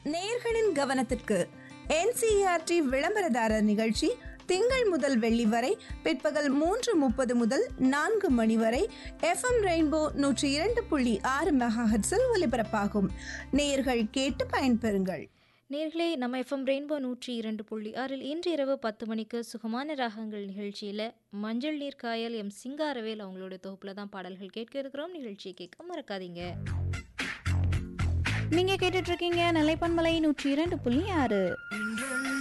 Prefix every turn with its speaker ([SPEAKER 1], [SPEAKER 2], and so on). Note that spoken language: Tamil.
[SPEAKER 1] நேயர்களின் கவனத்திற்கு என்சிஆர்டி விளம்பரதாரர் நிகழ்ச்சி திங்கள் முதல் வெள்ளி வரை பிற்பகல் மூன்று முப்பது முதல் நான்கு மணி வரை எஃப்எம் ரெயின்போ நூற்றி இரண்டு புள்ளி ஆறு மெகாஹெட்ஸில் ஒலிபரப்பாகும் நேயர்கள் கேட்டு பயன்பெறுங்கள்
[SPEAKER 2] நேர்களே நம்ம எஃப்எம் ரெயின்போ நூற்றி இரண்டு புள்ளி ஆறில் இன்று இரவு பத்து மணிக்கு சுகமான ராகங்கள் நிகழ்ச்சியில் மஞ்சள் நீர் காயல் எம் சிங்காரவேல் அவங்களோட தொகுப்பில் தான் பாடல்கள் கேட்க இருக்கிறோம் நிகழ்ச்சியை கேட்க மறக்காதீங்க
[SPEAKER 3] நீங்க கேட்டுட்டு இருக்கீங்க நிலைப்பன்மலை நூற்றி இரண்டு புள்ளி ஆறு